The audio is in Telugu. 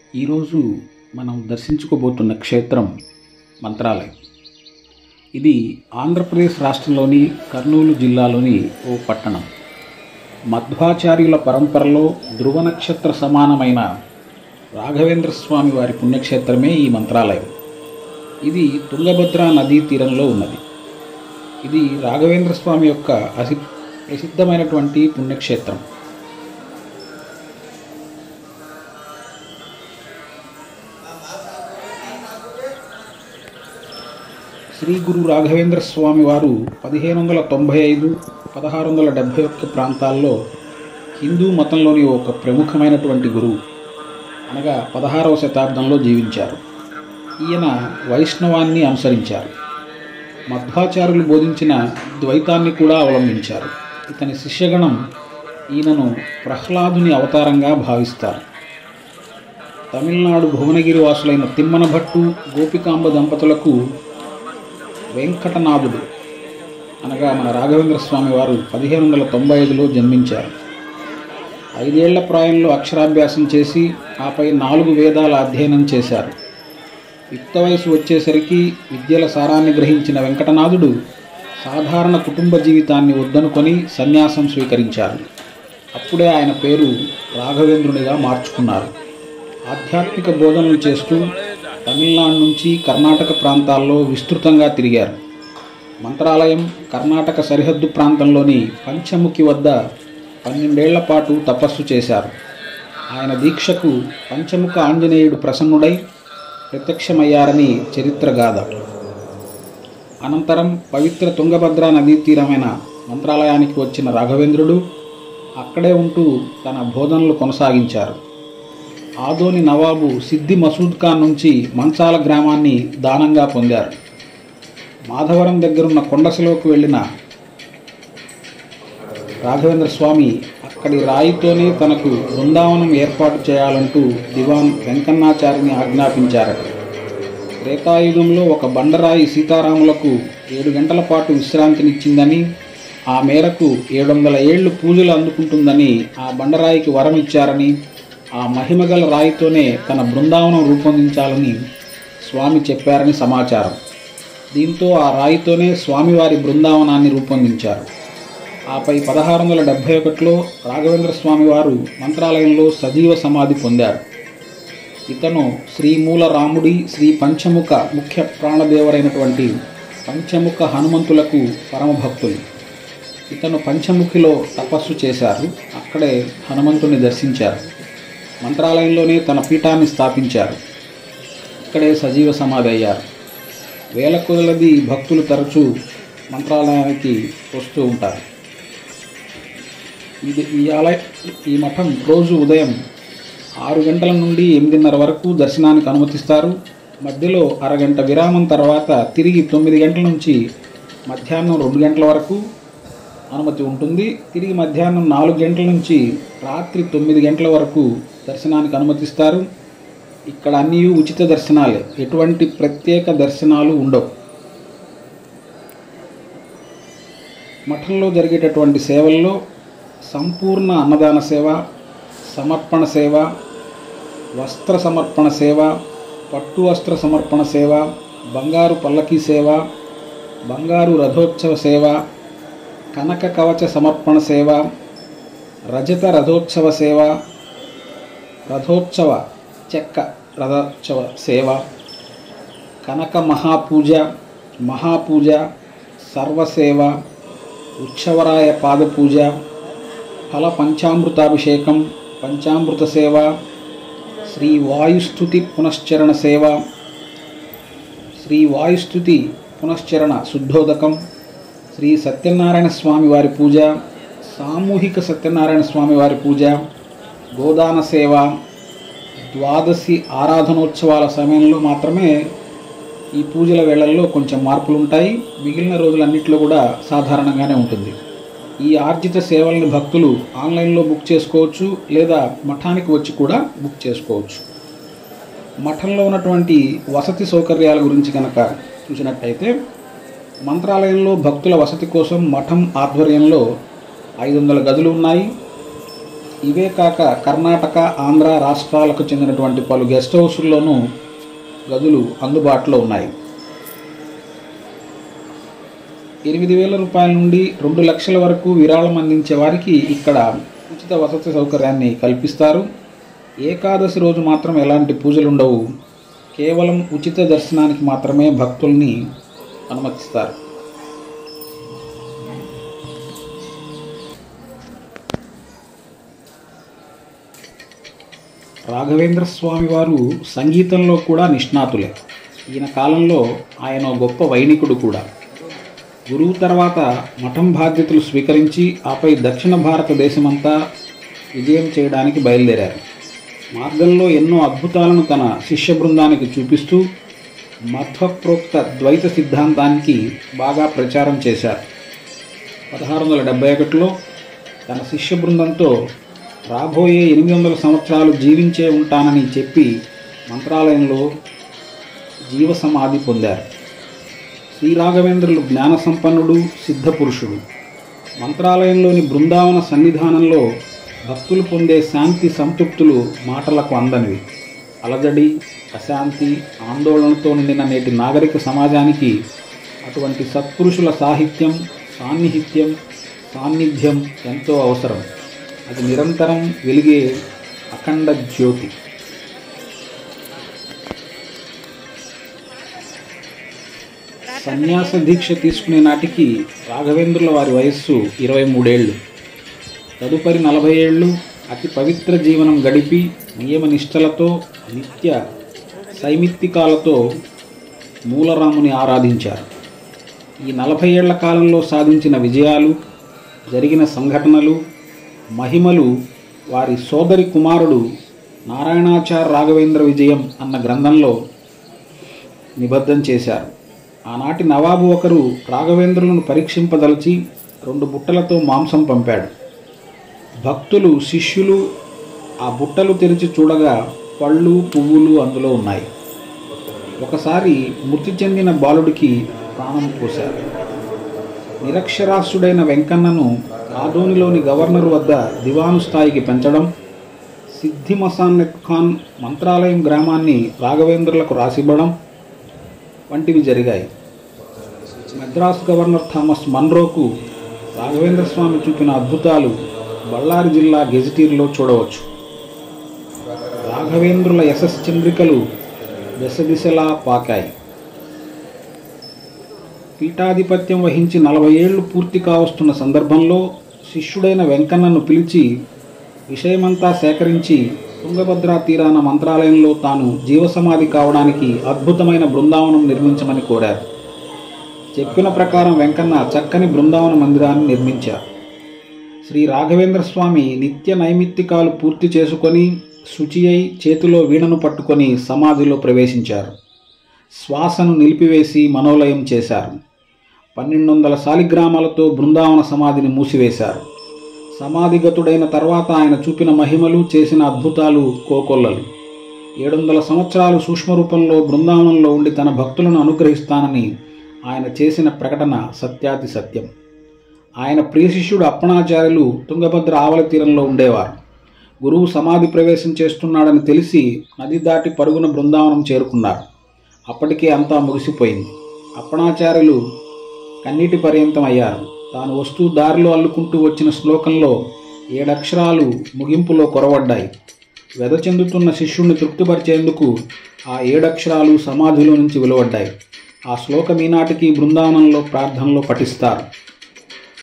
ఈరోజు మనం దర్శించుకోబోతున్న క్షేత్రం మంత్రాలయం ఇది ఆంధ్రప్రదేశ్ రాష్ట్రంలోని కర్నూలు జిల్లాలోని ఓ పట్టణం మధ్వాచార్యుల పరంపరలో ధ్రువ నక్షత్ర సమానమైన రాఘవేంద్ర స్వామి వారి పుణ్యక్షేత్రమే ఈ మంత్రాలయం ఇది తుంగభద్ర నదీ తీరంలో ఉన్నది ఇది రాఘవేంద్ర స్వామి యొక్క అసి ప్రసిద్ధమైనటువంటి పుణ్యక్షేత్రం శ్రీ గురు రాఘవేంద్ర స్వామి వారు పదిహేను వందల తొంభై ఐదు పదహారు వందల డెబ్భై ఒక్క ప్రాంతాల్లో హిందూ మతంలోని ఒక ప్రముఖమైనటువంటి గురువు అనగా పదహారవ శతాబ్దంలో జీవించారు ఈయన వైష్ణవాన్ని అనుసరించారు మధ్వాచార్యులు బోధించిన ద్వైతాన్ని కూడా అవలంబించారు ఇతని శిష్యగణం ఈయనను ప్రహ్లాదుని అవతారంగా భావిస్తారు తమిళనాడు భువనగిరి వాసులైన తిమ్మన భట్టు గోపికాంబ దంపతులకు వెంకటనాథుడు అనగా మన రాఘవేంద్ర స్వామి వారు పదిహేను వందల తొంభై ఐదులో జన్మించారు ఐదేళ్ల ప్రాయంలో అక్షరాభ్యాసం చేసి ఆపై నాలుగు వేదాల అధ్యయనం చేశారు యుక్త వయసు వచ్చేసరికి విద్యల సారాన్ని గ్రహించిన వెంకటనాథుడు సాధారణ కుటుంబ జీవితాన్ని వద్దనుకొని సన్యాసం స్వీకరించారు అప్పుడే ఆయన పేరు రాఘవేంద్రునిగా మార్చుకున్నారు ఆధ్యాత్మిక బోధనలు చేస్తూ తమిళనాడు నుంచి కర్ణాటక ప్రాంతాల్లో విస్తృతంగా తిరిగారు మంత్రాలయం కర్ణాటక సరిహద్దు ప్రాంతంలోని పంచముఖి వద్ద పన్నెండేళ్ల పాటు తపస్సు చేశారు ఆయన దీక్షకు పంచముఖ ఆంజనేయుడు ప్రసన్నుడై ప్రత్యక్షమయ్యారని చరిత్రగాథ అనంతరం పవిత్ర తుంగభద్ర నదీ తీరమైన మంత్రాలయానికి వచ్చిన రాఘవేంద్రుడు అక్కడే ఉంటూ తన బోధనలు కొనసాగించారు ఆదోని నవాబు సిద్ది మసూద్ ఖాన్ నుంచి మంచాల గ్రామాన్ని దానంగా పొందారు మాధవరం దగ్గరున్న కొండసలోకి వెళ్ళిన రాఘవేంద్ర స్వామి అక్కడి రాయితోనే తనకు బృందావనం ఏర్పాటు చేయాలంటూ దివాన్ వెంకన్నాచారిని ఆజ్ఞాపించారట త్రేతాయుగంలో ఒక బండరాయి సీతారాములకు ఏడు గంటల పాటు విశ్రాంతినిచ్చిందని ఆ మేరకు ఏడు వందల ఏళ్లు పూజలు అందుకుంటుందని ఆ బండరాయికి వరం ఇచ్చారని ఆ మహిమగల రాయితోనే తన బృందావనం రూపొందించాలని స్వామి చెప్పారని సమాచారం దీంతో ఆ రాయితోనే స్వామివారి బృందావనాన్ని రూపొందించారు ఆపై పదహారు వందల డెబ్భై ఒకటిలో రాఘవేంద్ర స్వామి వారు మంత్రాలయంలో సజీవ సమాధి పొందారు ఇతను శ్రీమూల రాముడి శ్రీ పంచముఖ ముఖ్య ప్రాణదేవరైనటువంటి పంచముఖ హనుమంతులకు పరమభక్తులు ఇతను పంచముఖిలో తపస్సు చేశారు అక్కడే హనుమంతుని దర్శించారు మంత్రాలయంలోనే తన పీఠాన్ని స్థాపించారు ఇక్కడే సజీవ సమాధి అయ్యారు వేల కొలది భక్తులు తరచూ మంత్రాలయానికి వస్తూ ఉంటారు ఇది ఈ ఆలయ ఈ మఠం రోజు ఉదయం ఆరు గంటల నుండి ఎనిమిదిన్నర వరకు దర్శనానికి అనుమతిస్తారు మధ్యలో అరగంట విరామం తర్వాత తిరిగి తొమ్మిది గంటల నుంచి మధ్యాహ్నం రెండు గంటల వరకు అనుమతి ఉంటుంది తిరిగి మధ్యాహ్నం నాలుగు గంటల నుంచి రాత్రి తొమ్మిది గంటల వరకు దర్శనానికి అనుమతిస్తారు ఇక్కడ అన్నీ ఉచిత దర్శనాలే ఎటువంటి ప్రత్యేక దర్శనాలు ఉండవు మఠంలో జరిగేటటువంటి సేవల్లో సంపూర్ణ అన్నదాన సేవ సమర్పణ సేవ వస్త్ర సమర్పణ సేవ పట్టు వస్త్ర సమర్పణ సేవ బంగారు పల్లకీ సేవ బంగారు రథోత్సవ సేవ కనక కవచ సమర్పణ సేవ రజత రథోత్సవ సేవ రథోత్సవ చెక్క రథోత్సవ సేవ కనక మహాపూజ మహాపూజ సర్వసేవ ఉత్సవరాయ పాదపూజ ఫల పంచామృతాభిషేకం పంచామృత సేవ శ్రీ వాయుస్థుతి పునశ్చరణ సేవ శ్రీ వాయుస్థుతి పునశ్చరణ శుద్ధోదకం శ్రీ సత్యనారాయణ స్వామి వారి పూజ సామూహిక సత్యనారాయణ స్వామి వారి పూజ గోదాన సేవ ద్వాదశి ఆరాధనోత్సవాల సమయంలో మాత్రమే ఈ పూజల వేళల్లో కొంచెం మార్పులు ఉంటాయి మిగిలిన రోజులన్నింటిలో కూడా సాధారణంగానే ఉంటుంది ఈ ఆర్జిత సేవల్ని భక్తులు ఆన్లైన్లో బుక్ చేసుకోవచ్చు లేదా మఠానికి వచ్చి కూడా బుక్ చేసుకోవచ్చు మఠంలో ఉన్నటువంటి వసతి సౌకర్యాల గురించి కనుక చూసినట్టయితే మంత్రాలయంలో భక్తుల వసతి కోసం మఠం ఆధ్వర్యంలో ఐదు వందల గదులు ఉన్నాయి ఇవే కాక కర్ణాటక ఆంధ్ర రాష్ట్రాలకు చెందినటువంటి పలు గెస్ట్ హౌసుల్లోనూ గదులు అందుబాటులో ఉన్నాయి ఎనిమిది వేల రూపాయల నుండి రెండు లక్షల వరకు విరాళం అందించే వారికి ఇక్కడ ఉచిత వసతి సౌకర్యాన్ని కల్పిస్తారు ఏకాదశి రోజు మాత్రం ఎలాంటి పూజలు ఉండవు కేవలం ఉచిత దర్శనానికి మాత్రమే భక్తుల్ని అనుమతిస్తారు రాఘవేంద్ర స్వామి వారు సంగీతంలో కూడా నిష్ణాతులే ఈయన కాలంలో ఆయన ఓ గొప్ప వైణికుడు కూడా గురువు తర్వాత మఠం బాధ్యతలు స్వీకరించి ఆపై దక్షిణ భారతదేశమంతా విజయం చేయడానికి బయలుదేరారు మార్గంలో ఎన్నో అద్భుతాలను తన శిష్య బృందానికి చూపిస్తూ మధ్వప్రోక్త ద్వైత సిద్ధాంతానికి బాగా ప్రచారం చేశారు పదహారు వందల డెబ్బై ఒకటిలో తన శిష్య బృందంతో రాబోయే ఎనిమిది వందల సంవత్సరాలు జీవించే ఉంటానని చెప్పి మంత్రాలయంలో జీవ సమాధి పొందారు శ్రీ రాఘవేంద్రులు జ్ఞాన సంపన్నుడు సిద్ధపురుషుడు మంత్రాలయంలోని బృందావన సన్నిధానంలో భక్తులు పొందే శాంతి సంతృప్తులు మాటలకు అందనివి అలజడి అశాంతి ఆందోళనతో నిండిన నేటి నాగరిక సమాజానికి అటువంటి సత్పురుషుల సాహిత్యం సాన్నిహిత్యం సాన్నిధ్యం ఎంతో అవసరం అది నిరంతరం వెలిగే అఖండ జ్యోతి సన్యాస దీక్ష తీసుకునే నాటికి రాఘవేంద్రుల వారి వయస్సు ఇరవై మూడేళ్ళు తదుపరి నలభై ఏళ్ళు అతి పవిత్ర జీవనం గడిపి నియమ నిష్టలతో నిత్య సైమిత్తికాలతో మూలరాముని ఆరాధించారు ఈ నలభై ఏళ్ల కాలంలో సాధించిన విజయాలు జరిగిన సంఘటనలు మహిమలు వారి సోదరి కుమారుడు నారాయణాచార్ రాఘవేంద్ర విజయం అన్న గ్రంథంలో నిబద్ధం చేశారు ఆనాటి నవాబు ఒకరు రాఘవేంద్రులను పరీక్షింపదలిచి రెండు బుట్టలతో మాంసం పంపాడు భక్తులు శిష్యులు ఆ బుట్టలు తెరిచి చూడగా పళ్ళు పువ్వులు అందులో ఉన్నాయి ఒకసారి మృతి చెందిన బాలుడికి ప్రాణం పోశారు నిరక్షరాస్యుడైన వెంకన్నను ఆదోనిలోని గవర్నర్ వద్ద దివాను స్థాయికి పెంచడం సిద్ధి మసాన్నెత్ ఖాన్ మంత్రాలయం గ్రామాన్ని రాఘవేంద్రులకు రాసివ్వడం వంటివి జరిగాయి మద్రాస్ గవర్నర్ థామస్ మన్రోకు రాఘవేంద్ర స్వామి చూపిన అద్భుతాలు బళ్ళారి జిల్లా గెజిటీర్లో చూడవచ్చు రాఘవేంద్రుల యశస్ చంద్రికలు దశ దిశలా పాకాయి పీఠాధిపత్యం వహించి నలభై ఏళ్లు పూర్తి కావస్తున్న సందర్భంలో శిష్యుడైన వెంకన్నను పిలిచి విషయమంతా సేకరించి తుంగభద్రా తీరాన మంత్రాలయంలో తాను జీవసమాధి కావడానికి అద్భుతమైన బృందావనం నిర్మించమని కోరారు చెప్పిన ప్రకారం వెంకన్న చక్కని బృందావన మందిరాన్ని నిర్మించారు శ్రీ రాఘవేంద్ర స్వామి నిత్య నైమిత్తికాలు పూర్తి చేసుకొని శుచి అయి చేతిలో వీణను పట్టుకొని సమాధిలో ప్రవేశించారు శ్వాసను నిలిపివేసి మనోలయం చేశారు పన్నెండు వందల శాలిగ్రామాలతో బృందావన సమాధిని మూసివేశారు సమాధిగతుడైన తర్వాత ఆయన చూపిన మహిమలు చేసిన అద్భుతాలు కోకొల్లలు ఏడు వందల సంవత్సరాలు సూక్ష్మరూపంలో బృందావనంలో ఉండి తన భక్తులను అనుగ్రహిస్తానని ఆయన చేసిన ప్రకటన సత్యాతి సత్యం ఆయన ప్రియ శిష్యుడు అప్పణాచార్యులు తుంగభద్ర ఆవల తీరంలో ఉండేవారు గురువు సమాధి ప్రవేశం చేస్తున్నాడని తెలిసి నది దాటి పరుగున బృందావనం చేరుకున్నారు అప్పటికే అంతా ముగిసిపోయింది అప్పణాచార్యులు కన్నీటి పర్యంతం అయ్యారు తాను వస్తూ దారిలో అల్లుకుంటూ వచ్చిన శ్లోకంలో ఏడక్షరాలు ముగింపులో కొరవడ్డాయి వెద చెందుతున్న శిష్యుణ్ణి తృప్తిపరిచేందుకు ఆ ఏడక్షరాలు సమాధిలో నుంచి వెలువడ్డాయి ఆ శ్లోకం ఈనాటికి బృందావనంలో ప్రార్థనలో పఠిస్తారు